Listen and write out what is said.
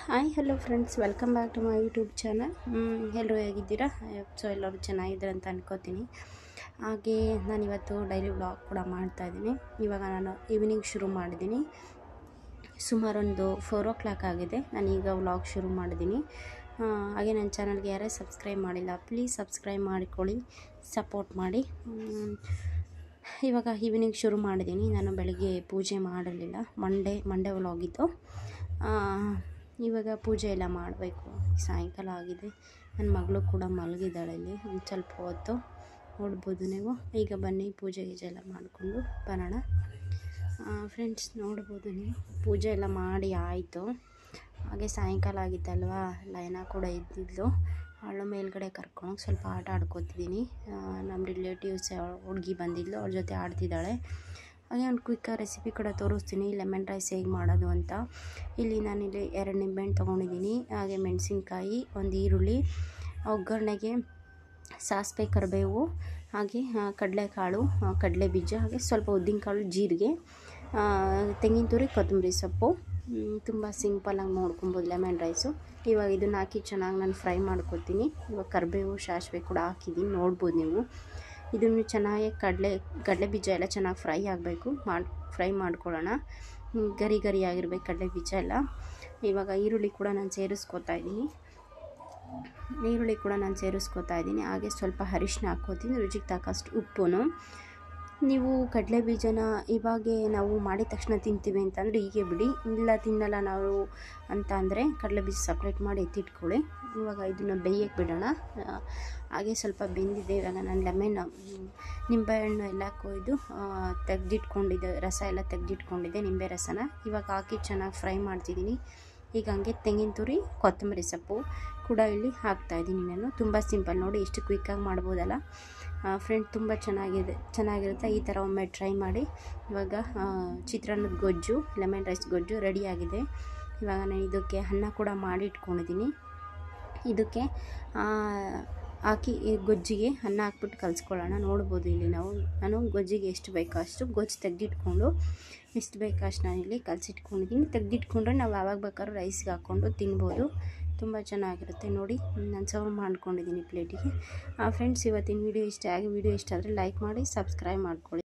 hi hello friends welcome back to my YouTube channel ಎಲ್ಲರೂ ಹೇಗಿದ್ದೀರಾ so ಎಲ್ಲರೂ ಚೆನ್ನಾಗಿದ್ದಾರೆ ಅಂತ ಅನ್ಕೋತೀನಿ ಹಾಗೆ ನಾನಿವತ್ತು ಡೈಲಿ ವ್ಲಾಗ್ ಕೂಡ ಮಾಡ್ತಾಯಿದ್ದೀನಿ ಇವಾಗ ನಾನು ಈವ್ನಿಂಗ್ ಶುರು ಮಾಡಿದ್ದೀನಿ ಸುಮಾರು ಒಂದು ಫೋರ್ ಓ ಕ್ಲಾಕ್ ಆಗಿದೆ ನಾನೀಗ ವ್ಲಾಗ್ ಶುರು ಮಾಡಿದ್ದೀನಿ ಆ, ಹಾಗೆ ನನ್ನ ಚಾನಲ್ಗೆ ಯಾರೇ ಸಬ್ಸ್ಕ್ರೈಬ್ ಮಾಡಿಲ್ಲ ಪ್ಲೀಸ್ ಸಬ್ಸ್ಕ್ರೈಬ್ ಮಾಡಿಕೊಳ್ಳಿ ಸಪೋರ್ಟ್ ಮಾಡಿ ಮ್, ಇವಾಗ ಈವ್ನಿಂಗ್ ಶುರು ಮಾಡಿದ್ದೀನಿ ನಾನು ಬೆಳಗ್ಗೆ ಪೂಜೆ ಮಾಡಲಿಲ್ಲ ಮಂಡೇ ಮಂಡೇ ವ್ಲಾಗಿತ್ತು ಆ, ಇವಾಗ ಪೂಜೆ ಎಲ್ಲ ಮಾಡಬೇಕು ಸಾಯಂಕಾಲ ಆಗಿದೆ ನನ್ನ ಮಗಳು ಕೂಡ ಮಲಗಿದ್ದಾಳೆ ಇಲ್ಲಿ ಒಂದು ಸ್ವಲ್ಪ ಹೊತ್ತು ನೋಡ್ಬೋದು ನೀವು ಈಗ ಬನ್ನಿ ಪೂಜೆ ಗೀಜೆ ಎಲ್ಲ ಮಾಡಿಕೊಂಡು ಬರೋಣ ಫ್ರೆಂಡ್ಸ್ ನೋಡ್ಬೋದು ನೀವು ಪೂಜೆ ಎಲ್ಲ ಮಾಡಿ ಆಯಿತು ಹಾಗೆ ಸಾಯಂಕಾಲ ಆಗಿತ್ತಲ್ವಾ ಲೈನಾ ಕೂಡ ಇದ್ದಿದ್ಲು ಅವಳ ಮೇಲ್ಗಡೆ ಕರ್ಕೊಂಡು ಸ್ವಲ್ಪ ಆಟ ಆಡ್ಕೊತಿದ್ದೀನಿ ನಮ್ಮ ರಿಲೇಟಿವ್ಸ್ ಹುಡುಗಿ ಬಂದಿದ್ಲು ಅವ್ರ ಜೊತೆ ಆಡ್ತಿದ್ದಾಳೆ ಹಾಗೆ ಒಂದು ಕ್ವಿಕ್ಕ ರೆಸಿಪಿ ಕೂಡ ತೋರಿಸ್ತೀನಿ ಲೆಮನ್ ರೈಸ್ ಹೇಗೆ ಮಾಡೋದು ಅಂತ ಇಲ್ಲಿ ನಾನಿಲ್ಲಿ ಎರಡು ನಿಂಬೆಹಣ್ಣು ತೊಗೊಂಡಿದ್ದೀನಿ ಹಾಗೆ ಮೆಣಸಿನ್ಕಾಯಿ ಒಂದು ಈರುಳ್ಳಿ ಒಗ್ಗರಣೆಗೆ ಸಾಸಿವೆ ಕರಿಬೇವು ಹಾಗೆ ಆ, ಕಡಲೆಕಾಳು ಆ, ಕಡಲೆ ಬೀಜ ಹಾಗೆ ಸ್ವಲ್ಪ ಉದ್ದಿನಕಾಳು ಜೀರಿಗೆ ಆ, ತೆಂಗಿನ ತುರಿ ಕೊತ್ತಂಬರಿ ಸೊಪ್ಪು ತುಂಬ ಸಿಂಪಲಾಗಿ ನೋಡ್ಕೊಬೋದು ಲೆಮನ್ ರೈಸು ಇವಾಗ ಇದನ್ನು ಹಾಕಿ ಚೆನ್ನಾಗಿ ನಾನು ಫ್ರೈ ಮಾಡ್ಕೊತೀನಿ ಇವಾಗ ಕರಿಬೇವು ಸಾಸಿವೆ ಕೂಡ ಹಾಕಿದ್ದೀನಿ ನೋಡ್ಬೋದು ನೀವು ಇದನ್ನು ಚೆನ್ನಾಗಿ ಕಡಲೆ ಕಡಲೆ ಬೀಜ ಎಲ್ಲ ಚೆನ್ನಾಗಿ ಫ್ರೈ ಆಗಬೇಕು ಮಾಡಿ ಫ್ರೈ ಮಾಡ್ಕೊಳ್ಳೋಣ ಹ್ಮ್, ಗರಿ ಗರಿ ಆಗಿರ್ಬೇಕು ಕಡಲೆ ಬೀಜ ಎಲ್ಲ ಇವಾಗ ಈರುಳ್ಳಿ ಕೂಡ ನಾನು ಸೇರಿಸ್ಕೊತಾ ಇದ್ದೀನಿ ಈರುಳ್ಳಿ ಕೂಡ ನಾನು ಸೇರಿಸ್ಕೊತಾ ಇದ್ದೀನಿ ಹಾಗೆ ಸ್ವಲ್ಪ ಅರಿಶಿನ ಹಾಕ್ಕೋತೀನಿ ರುಚಿಗೆ ತಕ್ಕಷ್ಟು ಉಪ್ಪು ನೀವು ಕಡಲೆ ಬೀಜನ ಇವಾಗೆ ನಾವು ಮಾಡಿದ ತಕ್ಷಣ ತಿಂತೀವಿ ಅಂತಂದರೆ ಹೀಗೆ ಬಿಡಿ ಇಲ್ಲ ತಿನ್ನಲ್ಲ ನಾವು ಅಂತ ಅಂದರೆ ಕಡಲೆ ಬೀಜ ಸಪ್ರೇಟ್ ಮಾಡಿ ಎತ್ತಿಟ್ಕೊಳ್ಳಿ ಇವಾಗ ಇದನ್ನು ಬೇಯಕ್ಕೆ ಬಿಡೋಣ ಆ, ಹಾಗೆ ಸ್ವಲ್ಪ ಬೆಂದಿದೆ ಇವಾಗ ನಾನು ಲೆಮನ್ ನಿಂಬೆಹಣ್ಣು ಎಲ್ಲ ಕೊಯ್ದು ತೆಗೆದಿಟ್ಕೊಂಡಿದ್ದೆ ರಸ ಎಲ್ಲ ತೆಗೆದಿಟ್ಕೊಂಡಿದ್ದೆ ನಿಂಬೆ ರಸನ ಇವಾಗ ಹಾಕಿ ಚೆನ್ನಾಗಿ ಫ್ರೈ ಮಾಡ್ತಿದ್ದೀನಿ ಈಗ ಹಂಗೆ ತೆಂಗಿನ ತುರಿ ಕೊತ್ತಂಬರಿ ಸೊಪ್ಪು ಕೂಡ ಇಲ್ಲಿ ಹಾಕ್ತಾಯಿದ್ದೀನಿ ನಾನು ತುಂಬ ಸಿಂಪಲ್ ನೋಡಿ ಎಷ್ಟು ಕ್ವಿಕ್ಕಾಗಿ ಮಾಡ್ಬೋದಲ್ಲ ಫ್ರೆಂಡ್ ತುಂಬ ಚೆನ್ನಾಗಿದೆ ಚೆನ್ನಾಗಿರುತ್ತೆ ಈ ಥರ ಒಮ್ಮೆ ಟ್ರೈ ಮಾಡಿ ಇವಾಗ ಆ, ಚಿತ್ರಾನ್ನದ ಗೊಜ್ಜು ಲೆಮನ್ ರೈಸ್ ಗೊಜ್ಜು ರೆಡಿಯಾಗಿದೆ ಇವಾಗ ನಾನು ಇದಕ್ಕೆ ಅನ್ನ ಕೂಡ ಮಾಡಿ ಇಟ್ಕೊಂಡಿದ್ದೀನಿ ಇದಕ್ಕೆ ಆ, ಹಾಕಿ ಈ ಗೊಜ್ಜಿಗೆ ಅನ್ನ ಹಾಕ್ಬಿಟ್ಟು ಕಲಿಸ್ಕೊಳ್ಳೋಣ ನೋಡ್ಬೋದು ಇಲ್ಲಿ ನಾವು ನಾನು ಗೊಜ್ಜಿಗೆ ಎಷ್ಟು ಬೇಕೋ ಅಷ್ಟು ಗೊಜ್ಜು ತೆಗೆದಿಟ್ಕೊಂಡು ಎಷ್ಟು ಬೇಕೋ ಅಷ್ಟು ನಾನು ಇಲ್ಲಿ ಕಲಸಿಟ್ಕೊಂಡಿದ್ದೀನಿ ತೆಗೆದಿಟ್ಕೊಂಡ್ರೆ ನಾವು ಯಾವಾಗ ಬೇಕಾದ್ರೂ ರೈಸ್ಗೆ ಹಾಕ್ಕೊಂಡು ತಿನ್ಬೋದು ತುಂಬ ಚೆನ್ನಾಗಿರುತ್ತೆ ನೋಡಿ ನಾನು ಸರ್ವ್ ಮಾಡ್ಕೊಂಡಿದ್ದೀನಿ ಪ್ಲೇಟಿಗೆ ಫ್ರೆಂಡ್ಸ್ ಇವತ್ತಿನ ವೀಡಿಯೋ ಇಷ್ಟ ಆಗಿ ವೀಡಿಯೋ ಇಷ್ಟ ಆದರೆ ಲೈಕ್ ಮಾಡಿ ಸಬ್ಸ್ಕ್ರೈಬ್ ಮಾಡ್ಕೊಳ್ಳಿ